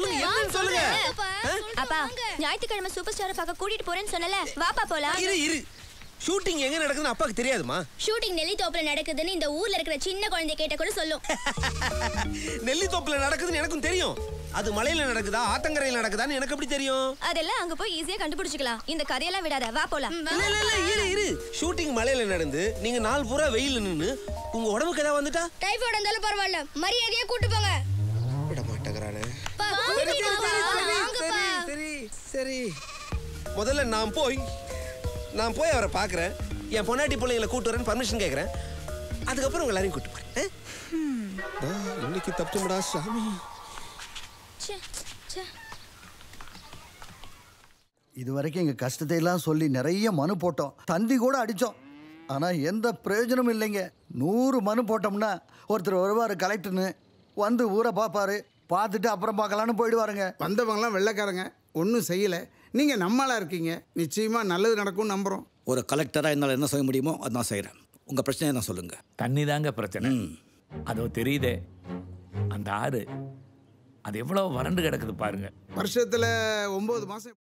சொல்லுங்க என்னன்னு சொல்லுங்க அப்பா ஞாயிற்றுக்கிழமை சூப்பர் ஸ்டாரை பார்க்க கூட்டிட்டு போறேன்னு சொன்னல வாப்பா போலாம் இரு இரு ஷூட்டிங் எங்க நடக்குதுன்னு அப்பாக்கு தெரியாதுமா ஷூட்டிங் நெல்லித்தோப்புல நடக்குதுன்னு இந்த ஊர்ல இருக்கிற சின்ன குழந்தை கேட்ட கூட சொல்லும் நெல்லித்தோப்புல நடக்குதுன்னு எனக்கும் தெரியும் அது மலையில நடக்குதா ஆத்தங்கரையில நடக்குதான்னு எனக்கு எப்படி தெரியும் அதெல்லாம் அங்க போய் ஈஸியா கண்டுபிடிச்சுக்கலாம் இந்த கதையெல்லாம் விடாத வா போலாம் இல்ல இல்ல இல்ல இரு இரு ஷூட்டிங் மலையில நடந்து நீங்க நாள் பூரா வெயில்ல நின்னு உங்க உடம்புக்கு ஏதாவது வந்துட்டா டைஃபாய்டு இருந்தாலும் பரவாயில்ல மரியாதையா கூட்டு போங்க விட மாட்டேங்கிறானே பா, சரி, கூட்டிட்டு சரி, வா, சரி, வாங்கப்பா. சரி, சரி சரி முதல்ல நான் போய் நான் போய் அவரை பார்க்குறேன் என் பொண்டாட்டி பிள்ளைங்களை கூட்டு வரேன்னு பர்மிஷன் கேட்குறேன் அதுக்கப்புறம் உங்க எல்லாரையும் கூட்டு போறேன் ஆ? ஆ, இன்னைக்கு தப்பிச்சுடா சாமி ச்சே, ச்சே. இது வரைக்கும் எங்கள் கஷ்டத்தை எல்லாம் சொல்லி நிறைய மனு போட்டோம் தந்தி கூட அடித்தோம் ஆனால் எந்த பிரயோஜனமும் இல்லைங்க நூறு மனு போட்டோம்னா ஒருத்தர் வருவார் கலெக்டர்னு வந்து ஊரை பார்ப்பாரு பார்த்துட்டு அப்புறம் பார்க்கலான்னு போயிடுவாருங்க வந்தவங்களாம் வெள்ளைக்காரங்க ஒன்றும் செய்யலை நீங்கள் நம்மளா இருக்கீங்க நிச்சயமாக நல்லது நடக்கும்னு நம்புகிறோம் ஒரு கலெக்டராக என்னால் என்ன செய்ய முடியுமோ அதை நான் செய்கிறேன் உங்கள் பிரச்சனையை நான் சொல்லுங்கள் தண்ணி தாங்க பிரச்சனை அதோ தெரியுதே அந்த ஆறு அது எவ்வளோ வறண்டு கிடக்குது பாருங்க வருஷத்தில் ஒம்பது மாதம்